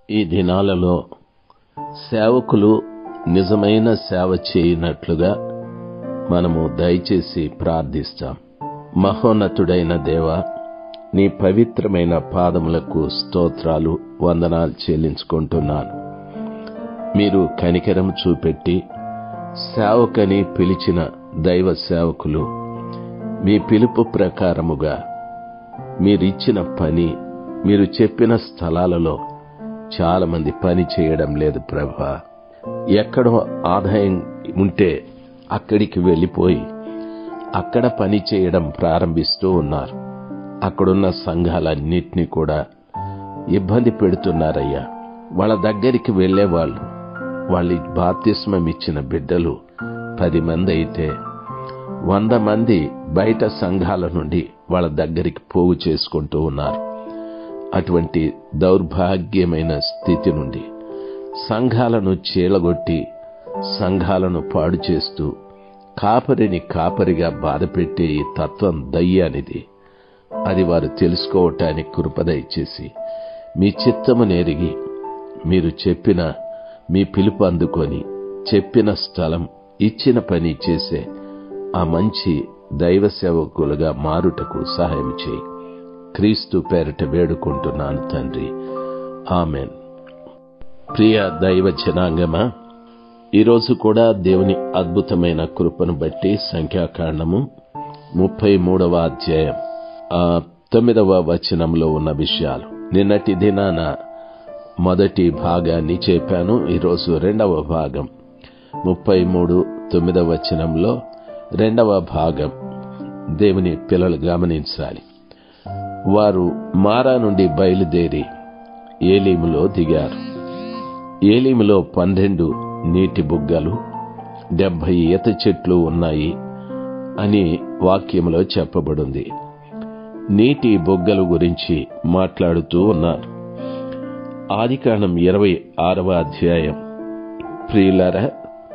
ఈ దినాలలో సేవకులు నిజమైన సేవ చేయనట్లుగా మనము దయచేసి ప్రార్థిస్తాం మహోన్నతుడైన దేవ నీ పవిత్రమైన పాదములకు స్తోత్రాలు వందనాలు చెల్లించుకుంటున్నాను మీరు కనికరం చూపెట్టి సేవకని పిలిచిన దైవ సేవకులు మీ పిలుపు ప్రకారముగా మీరిచ్చిన పని మీరు చెప్పిన స్థలాలలో చాలా మంది పని చేయడం లేదు ప్రభా ఎక్కడో ఆదాయం ఉంటే అక్కడికి వెళ్ళిపోయి అక్కడ పని చేయడం ప్రారంభిస్తూ ఉన్నారు అక్కడున్న సంఘాలన్నిటినీ కూడా ఇబ్బంది పెడుతున్నారయ్యా వాళ్ళ దగ్గరికి వెళ్లేవాళ్ళు వాళ్ళ బాప్తిస్మం ఇచ్చిన బిడ్డలు పది మంది అయితే వంద మంది బయట సంఘాల నుండి వాళ్ళ దగ్గరికి పోగు చేసుకుంటూ ఉన్నారు అటువంటి దౌర్భాగ్యమైన స్థితి నుండి సంఘాలను చీలగొట్టి సంఘాలను పాడు చేస్తూ కాపరిని కాపరిగా బాధపెట్టే ఈ తత్వం దయ్యానిది అది వారు తెలుసుకోవటానికి కృపదయచేసి మీ చిత్తము నెరిగి మీరు చెప్పిన మీ పిలుపు అందుకొని చెప్పిన స్థలం ఇచ్చిన పని చేసే ఆ మంచి దైవ సేవకులుగా మారుటకు సహాయం చేయి క్రీస్తు పేరిట వేడుకుంటున్నాను తండ్రి ఆమెన్ ప్రియ దైవ జనాంగమా ఈరోజు కూడా దేవుని అద్భుతమైన కృపను బట్టి సంఖ్యాకాండము ముప్పై మూడవ అధ్యాయం ఆ తొమ్మిదవ వచనంలో ఉన్న విషయాలు నిన్నటి దినాన మొదటి భాగాన్ని చెప్పాను ఈరోజు రెండవ భాగం ముప్పై మూడు తొమ్మిదవ వచనంలో రెండవ భాగం దేవుని పిల్లలు గమనించాలి వారు మారా నుండి బయలుదేరి ఏలీములో దిగారు ఏలీములో పన్నెండు నీటి బుగ్గలు డెబ్బై ఈత చెట్లు ఉన్నాయి అని వాక్యంలో చెప్పబడింది నీటి బొగ్గలు గురించి మాట్లాడుతూ ఉన్నారు ఆదికాండం ఇరవై ఆరవ అధ్యాయం ప్రియులరా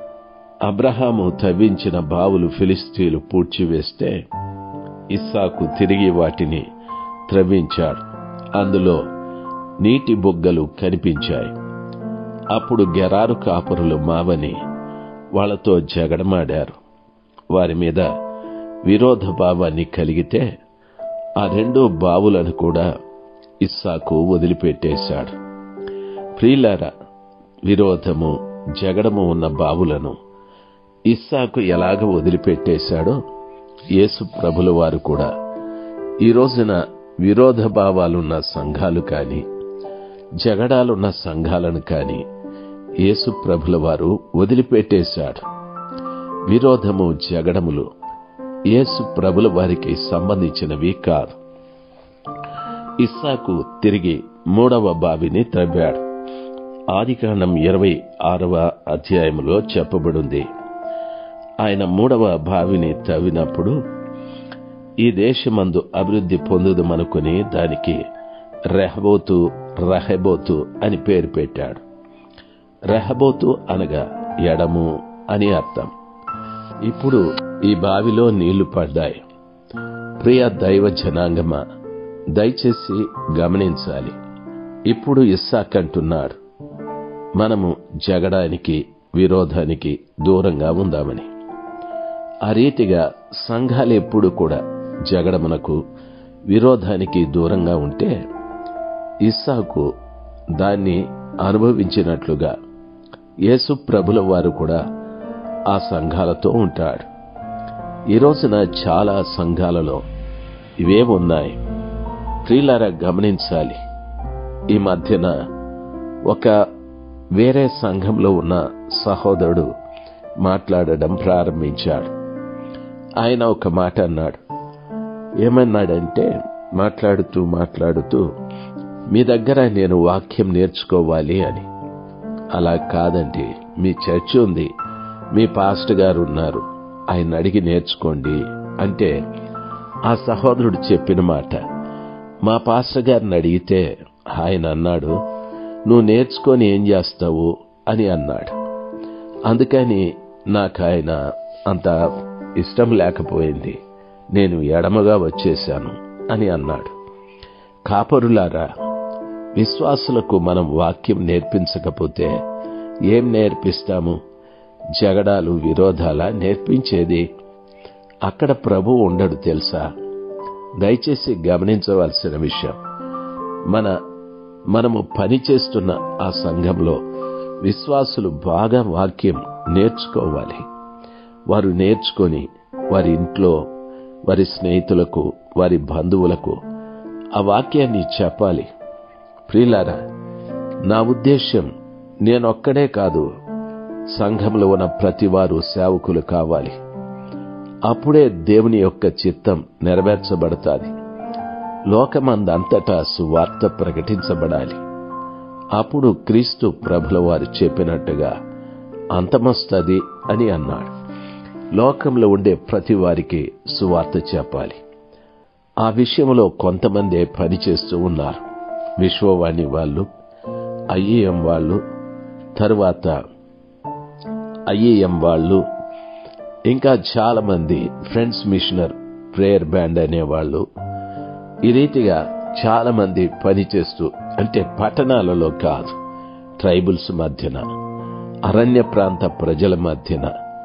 అబ్రహాము తవ్వించిన బావులు ఫిలిస్తీన్లు పూడ్చివేస్తే ఇస్సాకు తిరిగి వాటిని త్రవ్వించాడు అందులో నీటి బొగ్గలు కనిపించాయి అప్పుడు గెరారు కాపురులు మావని వాళ్లతో జగడమాడారు వారి మీద విరోధ భావాన్ని కలిగితే ఆ రెండు బావులను కూడా ఇస్సాకు వదిలిపెట్టేశాడు ప్రియులారా విరోధము జగడము ఉన్న బావులను ఇస్సాకు ఎలాగ వదిలిపెట్టేశాడో యేసు ప్రభుల వారు కూడా ఈ రోజున విరోధ భావాలున్న సంఘాలు కాని జగడాలున్న సంఘాలను కాని యేసు ప్రభుల వారు వదిలిపెట్టేశాడు విరోధము జగడములు యేసు ప్రభుల వారికి సంబంధించినవి కాదు ఇస్సాకు తిరిగి మూడవ బావిని త్రవ్వాడు ఆదికాండం ఇరవై ఆరవ అధ్యాయంలో చెప్పబడింది ఆయన మూడవ బావిని తవ్వినప్పుడు ఈ దేశమందు అభివృద్ధి పొందుదమనుకుని దానికి రెహబోతు రహబోతు అని పేరు పెట్టాడు రెహబోతు అనగా ఎడము అని అర్థం ఇప్పుడు ఈ బావిలో నీళ్లు పడ్డాయి ప్రియ దైవ జనాంగమ దయచేసి గమనించాలి ఇప్పుడు ఇస్సాక్ అంటున్నాడు మనము జగడానికి విరోధానికి దూరంగా ఉందామని ఆ రీతిగా సంఘాలు ఎప్పుడు కూడా జగడమునకు విరోధానికి దూరంగా ఉంటే ఇస్సాకు దాన్ని అనుభవించినట్లుగా యేసు ప్రభుల వారు కూడా ఆ సంఘాలతో ఉంటాడు ఈ రోజున చాలా సంఘాలలో ఇవే ఉన్నాయి ప్రియులారా గమనించాలి ఈ మధ్యన ఒక వేరే సంఘంలో ఉన్న సహోదరుడు మాట్లాడడం ప్రారంభించాడు ఆయన ఒక మాట అన్నాడు ఏమన్నాడంటే మాట్లాడుతూ మాట్లాడుతూ మీ దగ్గర నేను వాక్యం నేర్చుకోవాలి అని అలా కాదండి మీ చర్చ్ ఉంది మీ పాస్ట్ గారు ఉన్నారు ఆయన అడిగి నేర్చుకోండి అంటే ఆ సహోదరుడు చెప్పిన మాట మా పాస్టర్ గారిని అడిగితే ఆయన అన్నాడు నువ్వు నేర్చుకొని ఏం చేస్తావు అని అన్నాడు అందుకని నాకు ఆయన అంత ఇష్టం లేకపోయింది నేను ఎడమగా వచ్చేశాను అని అన్నాడు కాపరులారా విశ్వాసులకు మనం వాక్యం నేర్పించకపోతే ఏం నేర్పిస్తాము జగడాలు విరోధాల నేర్పించేది అక్కడ ప్రభు ఉండడు తెలుసా దయచేసి గమనించవలసిన విషయం మన మనము పనిచేస్తున్న ఆ సంఘంలో విశ్వాసులు బాగా వాక్యం నేర్చుకోవాలి వారు నేర్చుకొని వారి ఇంట్లో వారి స్నేహితులకు వారి బంధువులకు ఆ వాక్యాన్ని చెప్పాలి ప్రియులారా నా ఉద్దేశ్యం నేనొక్కడే కాదు సంఘంలో ఉన్న ప్రతి వారు సేవకులు కావాలి అప్పుడే దేవుని యొక్క చిత్తం నెరవేర్చబడతాది లోకమందంతటా సువార్త ప్రకటించబడాలి అప్పుడు క్రీస్తు ప్రభుల వారు చెప్పినట్టుగా అంతమొస్తుంది అని అన్నాడు లోకంలో ఉండే ప్రతి వారికి సువార్త చెప్పాలి ఆ విషయంలో కొంతమందే పనిచేస్తూ ఉన్నారు విశ్వవాణి వాళ్ళు ఐఏఎం వాళ్ళు తరువాత ఐఏఎం వాళ్ళు ఇంకా చాలా మంది ఫ్రెండ్స్ మిషనర్ ప్రేయర్ బ్యాండ్ అనేవాళ్ళు ఈ రీతిగా చాలా మంది పనిచేస్తూ అంటే పట్టణాలలో కాదు ట్రైబుల్స్ మధ్యన అరణ్య ప్రాంత ప్రజల మధ్యన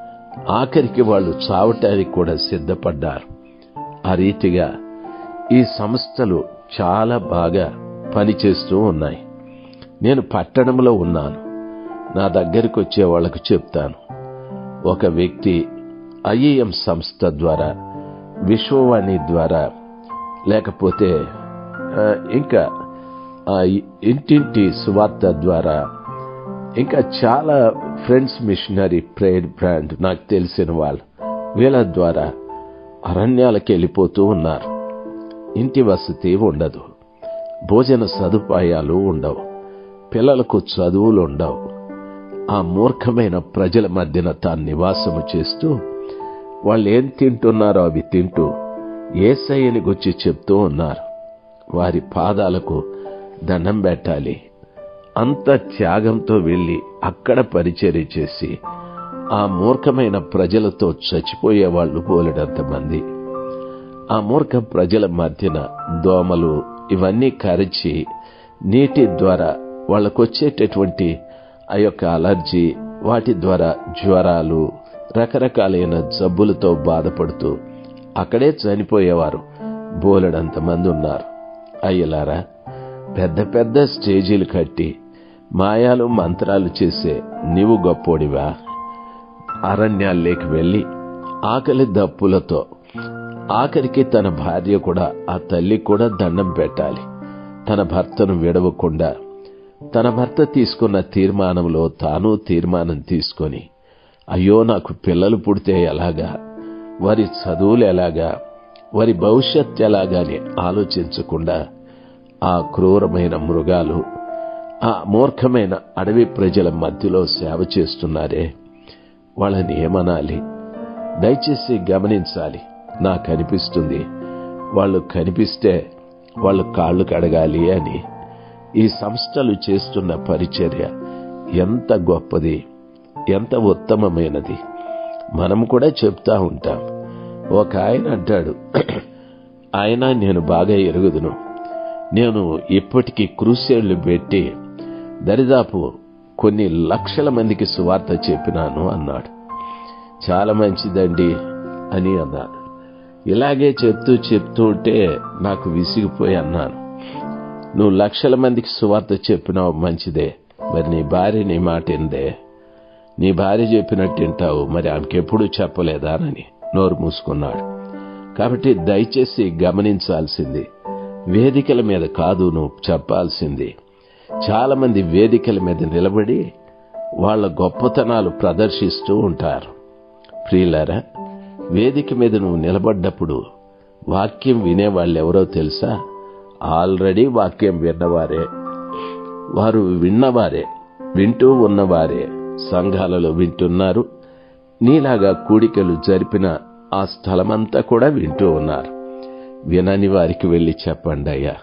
ఆఖరికి వాళ్ళు చావటానికి కూడా సిద్ధపడ్డారు ఆ రీతిగా ఈ సంస్థలు చాలా బాగా పనిచేస్తూ ఉన్నాయి నేను పట్టణంలో ఉన్నాను నా దగ్గరికి వచ్చే వాళ్లకు చెప్తాను ఒక వ్యక్తి ఐఏఎం సంస్థ ద్వారా విశ్వవాణి ద్వారా లేకపోతే ఆ, ఇంకా ఆ, ఇంటింటి సువార్త ద్వారా ఇంకా చాలా ఫ్రెండ్స్ మిషనరీ ప్రేయర్ బ్రాండ్ నాకు తెలిసిన వాళ్ళు వీళ్ళ ద్వారా అరణ్యాలకు వెళ్ళిపోతూ ఉన్నారు ఇంటి వసతి ఉండదు భోజన సదుపాయాలు ఉండవు పిల్లలకు చదువులు ఉండవు ఆ మూర్ఖమైన ప్రజల మధ్యన తాను నివాసము చేస్తూ వాళ్ళు ఏం తింటున్నారో అవి తింటూ ఏసయ్యని గుచ్చి చెప్తూ ఉన్నారు వారి పాదాలకు దండం పెట్టాలి అంత త్యాగంతో వెళ్లి అక్కడ పరిచర్య చేసి ఆ మూర్ఖమైన ప్రజలతో చచ్చిపోయే వాళ్ళు పోలేడంత మంది ఆ మూర్ఖ ప్రజల మధ్యన దోమలు ఇవన్నీ కరిచి నీటి ద్వారా వాళ్ళకొచ్చేటటువంటి ఆ యొక్క అలర్జీ వాటి ద్వారా జ్వరాలు రకరకాలైన జబ్బులతో బాధపడుతూ అక్కడే చనిపోయేవారు బోలెడంత మంది ఉన్నారు అయ్యలారా పెద్ద పెద్ద స్టేజీలు కట్టి మాయాలు మంత్రాలు చేసే నీవు గొప్పోడివా అరణ్యాల్లోకి వెళ్లి ఆకలి దప్పులతో ఆఖరికి తన భార్య కూడా ఆ తల్లి కూడా దండం పెట్టాలి తన భర్తను విడవకుండా తన భర్త తీసుకున్న తీర్మానంలో తాను తీర్మానం తీసుకొని అయ్యో నాకు పిల్లలు పుడితే ఎలాగా వారి చదువులు ఎలాగా వారి భవిష్యత్ ఎలాగాని ఆలోచించకుండా ఆ క్రూరమైన మృగాలు ఆ మూర్ఖమైన అడవి ప్రజల మధ్యలో సేవ చేస్తున్నారే వాళ్ళని ఏమనాలి దయచేసి గమనించాలి నాకు అనిపిస్తుంది వాళ్ళు కనిపిస్తే వాళ్ళు కాళ్ళు కడగాలి అని ఈ సంస్థలు చేస్తున్న పరిచర్య ఎంత గొప్పది ఎంత ఉత్తమమైనది మనం కూడా చెప్తా ఉంటాం ఒక ఆయన అంటాడు ఆయన నేను బాగా ఎరుగుదును నేను ఇప్పటికీ క్రూసేళ్లు పెట్టి దరిదాపు కొన్ని లక్షల మందికి సువార్త చెప్పినాను అన్నాడు చాలా మంచిదండి అని అన్నాడు ఇలాగే చెప్తూ చెప్తూ ఉంటే నాకు విసిగిపోయి అన్నాను నువ్వు లక్షల మందికి సువార్త చెప్పినావు మంచిదే మరి నీ భార్య నీ మాట ఏందే నీ భార్య చెప్పినట్టు వింటావు మరి ఆమెకెప్పుడు చెప్పలేదానని నోరు మూసుకున్నాడు కాబట్టి దయచేసి గమనించాల్సింది వేదికల మీద కాదు నువ్వు చెప్పాల్సింది చాలా మంది వేదికల మీద నిలబడి వాళ్ళ గొప్పతనాలు ప్రదర్శిస్తూ ఉంటారు ప్రియులారా వేదిక మీద నువ్వు నిలబడ్డప్పుడు వాక్యం వినేవాళ్ళు ఎవరో తెలుసా ఆల్రెడీ వాక్యం విన్నవారే వారు విన్నవారే వింటూ ఉన్నవారే సంఘాలలో వింటున్నారు నీలాగా కూడికలు జరిపిన ఆ స్థలమంతా కూడా వింటూ ఉన్నారు వినని వారికి వెళ్ళి చెప్పండి అయ్యా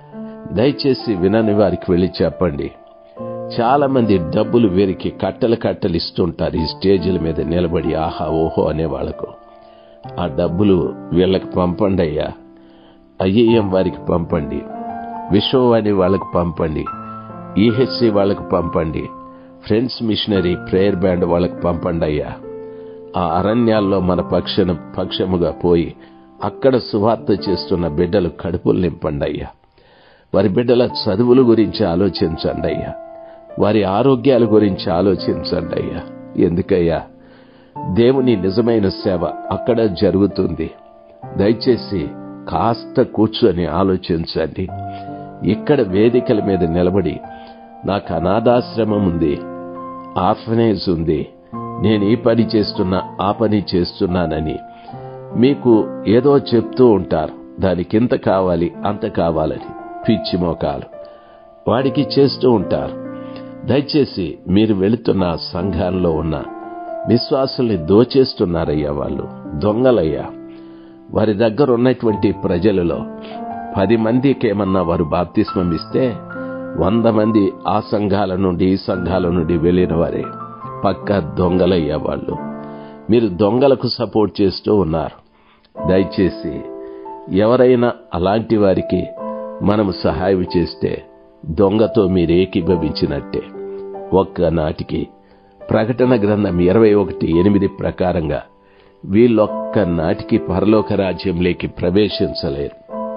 దయచేసి వినని వారికి వెళ్ళి చెప్పండి చాలా మంది డబ్బులు వీరికి కట్టలు కట్టలు ఇస్తుంటారు ఈ స్టేజీల మీద నిలబడి ఆహా ఓహో అనే వాళ్లకు ఆ డబ్బులు వీళ్ళకి పంపండి అయ్యా అయ్యేయం వారికి పంపండి విశ్వవాణి వాళ్ళకు పంపండి ఈహెచ్సి వాళ్ళకు పంపండి ఫ్రెండ్స్ మిషనరీ ప్రేయర్ బ్యాండ్ వాళ్ళకు పంపండి అయ్యా ఆ అరణ్యాల్లో మన పక్షన పక్షముగా పోయి అక్కడ సువార్త చేస్తున్న బిడ్డలు కడుపులు నింపండి అయ్యా వారి బిడ్డల చదువుల గురించి ఆలోచించండి అయ్యా వారి ఆరోగ్యాల గురించి ఆలోచించండి అయ్యా ఎందుకయ్యా దేవుని నిజమైన సేవ అక్కడ జరుగుతుంది దయచేసి కాస్త కూర్చొని ఆలోచించండి ఇక్కడ వేదికల మీద నిలబడి నాకు అనాథాశ్రమం ఉంది ఆర్ఫనేజ్ ఉంది నేను ఈ పని చేస్తున్నా ఆ పని చేస్తున్నానని మీకు ఏదో చెప్తూ ఉంటారు దానికి ఇంత కావాలి అంత కావాలని పిచ్చి మోకాలు వాడికి చేస్తూ ఉంటారు దయచేసి మీరు వెళుతున్న సంఘాల్లో ఉన్న విశ్వాసుల్ని దోచేస్తున్నారయ్యా వాళ్ళు దొంగలయ్యా వారి దగ్గర ఉన్నటువంటి ప్రజలలో పది మందికి ఏమన్నా వారు బాప్తిస్మం ఇస్తే వంద మంది ఆ సంఘాల నుండి ఈ సంఘాల నుండి వెళ్ళిన వారే పక్క దొంగలయ్యా వాళ్ళు మీరు దొంగలకు సపోర్ట్ చేస్తూ ఉన్నారు దయచేసి ఎవరైనా అలాంటి వారికి మనము సహాయం చేస్తే దొంగతో మీరు ఏకీభవించినట్టే ఒక్క నాటికి ప్రకటన గ్రంథం ఇరవై ఒకటి ఎనిమిది ప్రకారంగా వీళ్ళొక్క నాటికి పరలోక రాజ్యంలోకి ప్రవేశించలేరు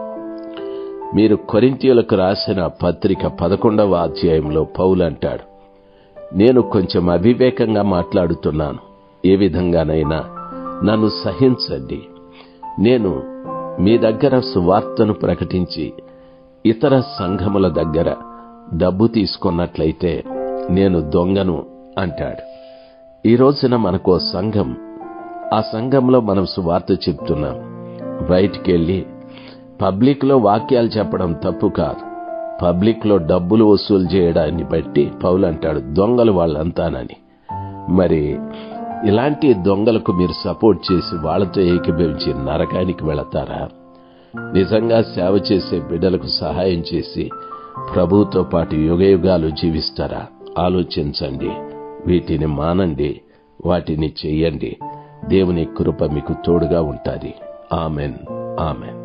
మీరు కొరింతీయులకు రాసిన పత్రిక పదకొండవ అధ్యాయంలో పౌలు అంటాడు నేను కొంచెం అవివేకంగా మాట్లాడుతున్నాను ఏ విధంగానైనా నన్ను సహించండి నేను మీ దగ్గర సువార్తను ప్రకటించి ఇతర సంఘముల దగ్గర డబ్బు తీసుకున్నట్లయితే నేను దొంగను అంటాడు ఈ రోజున మనకో సంఘం ఆ సంఘంలో మనం సువార్త చెప్తున్నాం బయటికెళ్ళి పబ్లిక్లో వాక్యాలు చెప్పడం తప్పు కాదు పబ్లిక్లో డబ్బులు వసూలు చేయడాన్ని బట్టి పౌలు అంటాడు దొంగలు వాళ్ళంతానని మరి ఇలాంటి దొంగలకు మీరు సపోర్ట్ చేసి వాళ్ళతో ఏకీభవించి నరకానికి వెళతారా నిజంగా సేవ చేసే బిడ్డలకు సహాయం చేసి ప్రభువుతో పాటు యుగయుగాలు జీవిస్తారా ఆలోచించండి వీటిని మానండి వాటిని చెయ్యండి దేవుని కృప మీకు తోడుగా ఉంటుంది ఆమెన్ ఆమెన్